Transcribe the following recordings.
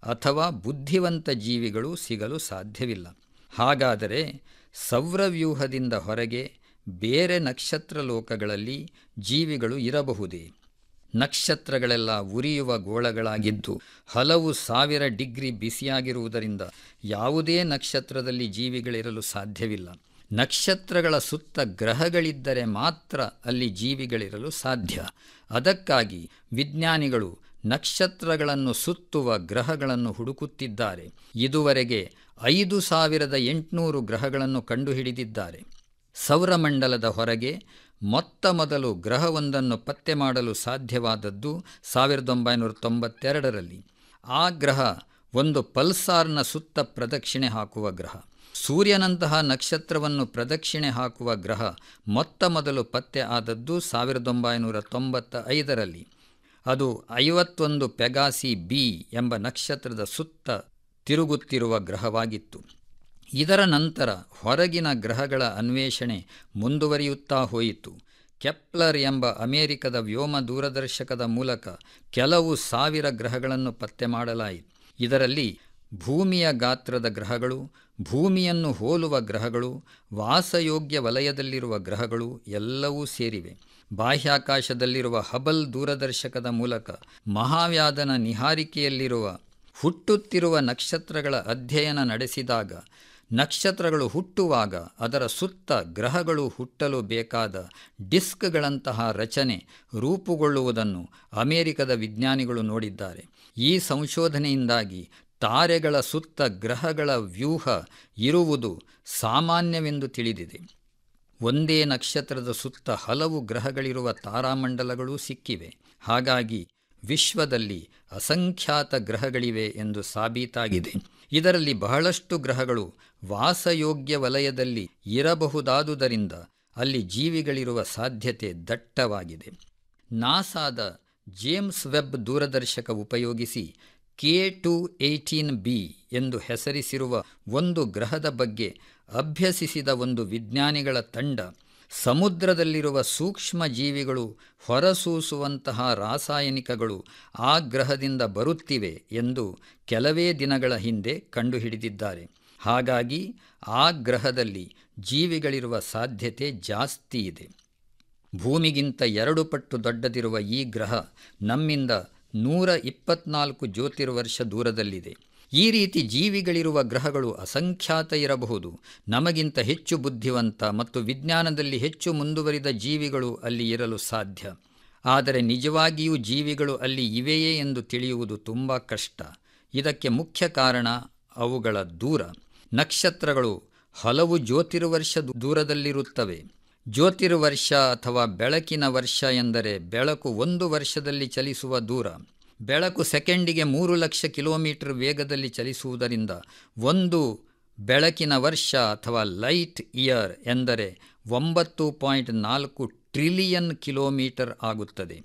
ಅಥವಾ ಬುದ್ಧಿವಂತ ಜೀವಿಗಳು ಸಿಗಲು ಸಾಧ್ಯವಿಲ್ಲ ಹಾಗಾದರೆ ಸೌರವ್ಯೂಹದಿಂದ ಹೊರಗೆ ಬೇರೆ ನಕ್ಷತ್ರ ಲೋಕಗಳಲ್ಲಿ ಜೀವಿಗಳು ಇರಬಹುದೇ ನಕ್ಷತ್ರಗಳೆಲ್ಲ ಉರಿಯುವ ಗೋಳಗಳಾಗಿದ್ದು ಹಲವು ಸಾವಿರ ಡಿಗ್ರಿ ಬಿಸಿಯಾಗಿರುವುದರಿಂದ ಯಾವುದೇ ನಕ್ಷತ್ರದಲ್ಲಿ ಜೀವಿಗಳಿರಲು ಸಾಧ್ಯವಿಲ್ಲ ನಕ್ಷತ್ರಗಳ ಸುತ್ತ ಗ್ರಹಗಳಿದ್ದರೆ ಮಾತ್ರ ಅಲ್ಲಿ ಜೀವಿಗಳಿರಲು ಸಾಧ್ಯ ಅದಕ್ಕಾಗಿ ವಿಜ್ಞಾನಿಗಳು ನಕ್ಷತ್ರಗಳನ್ನು ಸುತ್ತುವ ಗ್ರಹಗಳನ್ನು ಹುಡುಕುತ್ತಿದ್ದಾರೆ ಇದುವರೆಗೆ ಐದು ಸಾವಿರದ ಎಂಟುನೂರು ಗ್ರಹಗಳನ್ನು ಕಂಡುಹಿಡಿದಿದ್ದಾರೆ ಸೌರಮಂಡಲದ ಹೊರಗೆ ಮೊತ್ತ ಮೊದಲು ಗ್ರಹವೊಂದನ್ನು ಪತ್ತೆ ಮಾಡಲು ಸಾಧ್ಯವಾದದ್ದು ಸಾವಿರದ ಒಂಬೈನೂರ ತೊಂಬತ್ತೆರಡರಲ್ಲಿ ಆ ಗ್ರಹ ಒಂದು ಪಲ್ಸಾರ್ನ ಸುತ್ತ ಪ್ರದಕ್ಷಿಣೆ ಹಾಕುವ ಗ್ರಹ ಸೂರ್ಯನಂತಹ ನಕ್ಷತ್ರವನ್ನು ಪ್ರದಕ್ಷಿಣೆ ಹಾಕುವ ಗ್ರಹ ಮೊತ್ತ ಮೊದಲು ಪತ್ತೆ ಆದದ್ದು ಸಾವಿರದ ಒಂಬೈನೂರ ತೊಂಬತ್ತ ಐದರಲ್ಲಿ ಅದು ಐವತ್ತೊಂದು ಪೆಗಾಸಿ ಬಿ ಎಂಬ ನಕ್ಷತ್ರದ ಸುತ್ತ ತಿರುಗುತ್ತಿರುವ ಗ್ರಹವಾಗಿತ್ತು ಇದರ ನಂತರ ಹೊರಗಿನ ಗ್ರಹಗಳ ಅನ್ವೇಷಣೆ ಮುಂದುವರಿಯುತ್ತಾ ಹೋಯಿತು ಕೆಪ್ಲರ್ ಎಂಬ ಅಮೆರಿಕದ ವ್ಯೋಮ ದೂರದರ್ಶಕದ ಮೂಲಕ ಕೆಲವು ಸಾವಿರ ಗ್ರಹಗಳನ್ನು ಪತ್ತೆ ಮಾಡಲಾಯಿತು ಇದರಲ್ಲಿ ಭೂಮಿಯ ಗಾತ್ರದ ಗ್ರಹಗಳು ಭೂಮಿಯನ್ನು ಹೋಲುವ ಗ್ರಹಗಳು ವಾಸಯೋಗ್ಯ ವಲಯದಲ್ಲಿರುವ ಗ್ರಹಗಳು ಎಲ್ಲವೂ ಸೇರಿವೆ ಬಾಹ್ಯಾಕಾಶದಲ್ಲಿರುವ ಹಬಲ್ ದೂರದರ್ಶಕದ ಮೂಲಕ ಮಹಾವ್ಯಾದನ ನಿಹಾರಿಕೆಯಲ್ಲಿರುವ ಹುಟ್ಟುತ್ತಿರುವ ನಕ್ಷತ್ರಗಳ ಅಧ್ಯಯನ ನಡೆಸಿದಾಗ ನಕ್ಷತ್ರಗಳು ಹುಟ್ಟುವಾಗ ಅದರ ಸುತ್ತ ಗ್ರಹಗಳು ಹುಟ್ಟಲು ಬೇಕಾದ ಡಿಸ್ಕ್ಗಳಂತಹ ರಚನೆ ರೂಪುಗೊಳ್ಳುವುದನ್ನು ಅಮೆರಿಕದ ವಿಜ್ಞಾನಿಗಳು ನೋಡಿದ್ದಾರೆ ಈ ಸಂಶೋಧನೆಯಿಂದಾಗಿ ತಾರೆಗಳ ಸುತ್ತ ಗ್ರಹಗಳ ವ್ಯೂಹ ಇರುವುದು ಸಾಮಾನ್ಯವೆಂದು ತಿಳಿದಿದೆ ಒಂದೇ ನಕ್ಷತ್ರದ ಸುತ್ತ ಹಲವು ಗ್ರಹಗಳಿರುವ ತಾರಾಮಂಡಲಗಳೂ ಸಿಕ್ಕಿವೆ ಹಾಗಾಗಿ ವಿಶ್ವದಲ್ಲಿ ಅಸಂಖ್ಯಾತ ಗ್ರಹಗಳಿವೆ ಎಂದು ಸಾಬೀತಾಗಿದೆ ಇದರಲ್ಲಿ ಬಹಳಷ್ಟು ಗ್ರಹಗಳು ವಾಸಯೋಗ್ಯ ವಲಯದಲ್ಲಿ ಇರಬಹುದಾದುದರಿಂದ ಅಲ್ಲಿ ಜೀವಿಗಳಿರುವ ಸಾಧ್ಯತೆ ದಟ್ಟವಾಗಿದೆ ನಾಸಾದ ಜೇಮ್ಸ್ ವೆಬ್ ದೂರದರ್ಶಕ ಉಪಯೋಗಿಸಿ ಕೆ ಟು ಏಯ್ಟೀನ್ ಬಿ ಎಂದು ಹೆಸರಿಸಿರುವ ಒಂದು ಗ್ರಹದ ಬಗ್ಗೆ ಅಭ್ಯಸಿಸಿದ ಒಂದು ವಿಜ್ಞಾನಿಗಳ ತಂಡ ಸಮುದ್ರದಲ್ಲಿರುವ ಸೂಕ್ಷ್ಮ ಜೀವಿಗಳು ಹೊರಸೂಸುವಂತಹ ರಾಸಾಯನಿಕಗಳು ಆ ಗ್ರಹದಿಂದ ಬರುತ್ತಿವೆ ಎಂದು ಕೆಲವೇ ದಿನಗಳ ಹಿಂದೆ ಕಂಡುಹಿಡಿದಿದ್ದಾರೆ ಹಾಗಾಗಿ ಆ ಗ್ರಹದಲ್ಲಿ ಜೀವಿಗಳಿರುವ ಸಾಧ್ಯತೆ ಜಾಸ್ತಿ ಇದೆ ಭೂಮಿಗಿಂತ ಎರಡು ಪಟ್ಟು ದೊಡ್ಡದಿರುವ ಈ ಗ್ರಹ ನಮ್ಮಿಂದ ನೂರ ಇಪ್ಪತ್ನಾಲ್ಕು ಜ್ಯೋತಿರ್ವರ್ಷ ದೂರದಲ್ಲಿದೆ ಈ ರೀತಿ ಜೀವಿಗಳಿರುವ ಗ್ರಹಗಳು ಅಸಂಖ್ಯಾತ ಇರಬಹುದು ನಮಗಿಂತ ಹೆಚ್ಚು ಬುದ್ಧಿವಂತ ಮತ್ತು ವಿಜ್ಞಾನದಲ್ಲಿ ಹೆಚ್ಚು ಮುಂದುವರಿದ ಜೀವಿಗಳು ಅಲ್ಲಿ ಇರಲು ಸಾಧ್ಯ ಆದರೆ ನಿಜವಾಗಿಯೂ ಜೀವಿಗಳು ಅಲ್ಲಿ ಇವೆಯೇ ಎಂದು ತಿಳಿಯುವುದು ತುಂಬ ಕಷ್ಟ ಇದಕ್ಕೆ ಮುಖ್ಯ ಕಾರಣ ಅವುಗಳ ದೂರ ನಕ್ಷತ್ರಗಳು ಹಲವು ಜ್ಯೋತಿರ್ವರ್ಷ ದೂರದಲ್ಲಿರುತ್ತವೆ ಜ್ಯೋತಿರ್ವರ್ಷ ಅಥವಾ ಬೆಳಕಿನ ವರ್ಷ ಎಂದರೆ ಬೆಳಕು ಒಂದು ವರ್ಷದಲ್ಲಿ ಚಲಿಸುವ ದೂರ ಬೆಳಕು ಸೆಕೆಂಡಿಗೆ ಮೂರು ಲಕ್ಷ ಕಿಲೋಮೀಟರ್ ವೇಗದಲ್ಲಿ ಚಲಿಸುವುದರಿಂದ ಒಂದು ಬೆಳಕಿನ ವರ್ಷ ಅಥವಾ ಲೈಟ್ ಇಯರ್ ಎಂದರೆ ಒಂಬತ್ತು ಪಾಯಿಂಟ್ ನಾಲ್ಕು ಟ್ರಿಲಿಯನ್ ಕಿಲೋಮೀಟರ್ ಆಗುತ್ತದೆ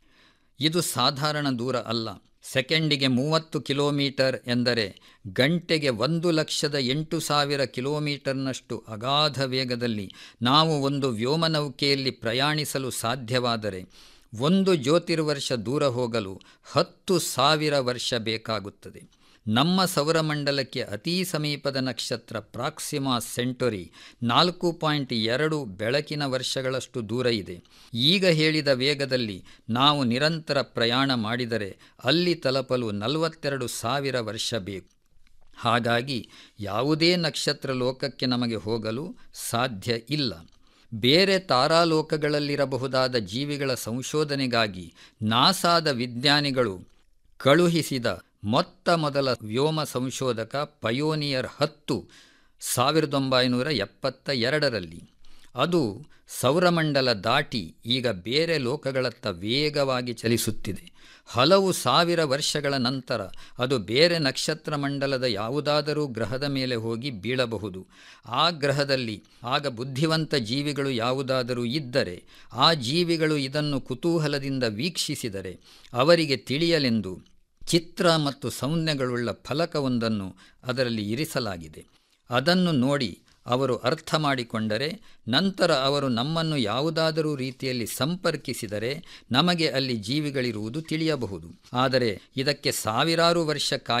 ಇದು ಸಾಧಾರಣ ದೂರ ಅಲ್ಲ ಸೆಕೆಂಡಿಗೆ ಮೂವತ್ತು ಕಿಲೋಮೀಟರ್ ಎಂದರೆ ಗಂಟೆಗೆ ಒಂದು ಲಕ್ಷದ ಎಂಟು ಸಾವಿರ ಕಿಲೋಮೀಟರ್ನಷ್ಟು ಅಗಾಧ ವೇಗದಲ್ಲಿ ನಾವು ಒಂದು ವ್ಯೋಮನೌಕೆಯಲ್ಲಿ ಪ್ರಯಾಣಿಸಲು ಸಾಧ್ಯವಾದರೆ ಒಂದು ಜ್ಯೋತಿರ್ವರ್ಷ ದೂರ ಹೋಗಲು ಹತ್ತು ಸಾವಿರ ವರ್ಷ ಬೇಕಾಗುತ್ತದೆ ನಮ್ಮ ಸೌರಮಂಡಲಕ್ಕೆ ಅತೀ ಸಮೀಪದ ನಕ್ಷತ್ರ ಪ್ರಾಕ್ಸಿಮಾ ಸೆಂಟೊರಿ ನಾಲ್ಕು ಪಾಯಿಂಟ್ ಎರಡು ಬೆಳಕಿನ ವರ್ಷಗಳಷ್ಟು ದೂರ ಇದೆ ಈಗ ಹೇಳಿದ ವೇಗದಲ್ಲಿ ನಾವು ನಿರಂತರ ಪ್ರಯಾಣ ಮಾಡಿದರೆ ಅಲ್ಲಿ ತಲುಪಲು ನಲವತ್ತೆರಡು ಸಾವಿರ ವರ್ಷ ಬೇಕು ಹಾಗಾಗಿ ಯಾವುದೇ ನಕ್ಷತ್ರ ಲೋಕಕ್ಕೆ ನಮಗೆ ಹೋಗಲು ಸಾಧ್ಯ ಇಲ್ಲ ಬೇರೆ ತಾರಾಲೋಕಗಳಲ್ಲಿರಬಹುದಾದ ಜೀವಿಗಳ ಸಂಶೋಧನೆಗಾಗಿ ನಾಸಾದ ವಿಜ್ಞಾನಿಗಳು ಕಳುಹಿಸಿದ ಮೊತ್ತ ಮೊದಲ ವ್ಯೋಮ ಸಂಶೋಧಕ ಪಯೋನಿಯರ್ ಹತ್ತು ಸಾವಿರದ ಒಂಬೈನೂರ ಎಪ್ಪತ್ತ ಎರಡರಲ್ಲಿ ಅದು ಸೌರಮಂಡಲ ದಾಟಿ ಈಗ ಬೇರೆ ಲೋಕಗಳತ್ತ ವೇಗವಾಗಿ ಚಲಿಸುತ್ತಿದೆ ಹಲವು ಸಾವಿರ ವರ್ಷಗಳ ನಂತರ ಅದು ಬೇರೆ ನಕ್ಷತ್ರ ಮಂಡಲದ ಯಾವುದಾದರೂ ಗ್ರಹದ ಮೇಲೆ ಹೋಗಿ ಬೀಳಬಹುದು ಆ ಗ್ರಹದಲ್ಲಿ ಆಗ ಬುದ್ಧಿವಂತ ಜೀವಿಗಳು ಯಾವುದಾದರೂ ಇದ್ದರೆ ಆ ಜೀವಿಗಳು ಇದನ್ನು ಕುತೂಹಲದಿಂದ ವೀಕ್ಷಿಸಿದರೆ ಅವರಿಗೆ ತಿಳಿಯಲೆಂದು ಚಿತ್ರ ಮತ್ತು ಸೌಜ್ಞೆಗಳುಳ್ಳ ಫಲಕವೊಂದನ್ನು ಅದರಲ್ಲಿ ಇರಿಸಲಾಗಿದೆ ಅದನ್ನು ನೋಡಿ ಅವರು ಅರ್ಥ ಮಾಡಿಕೊಂಡರೆ ನಂತರ ಅವರು ನಮ್ಮನ್ನು ಯಾವುದಾದರೂ ರೀತಿಯಲ್ಲಿ ಸಂಪರ್ಕಿಸಿದರೆ ನಮಗೆ ಅಲ್ಲಿ ಜೀವಿಗಳಿರುವುದು ತಿಳಿಯಬಹುದು ಆದರೆ ಇದಕ್ಕೆ ಸಾವಿರಾರು ವರ್ಷ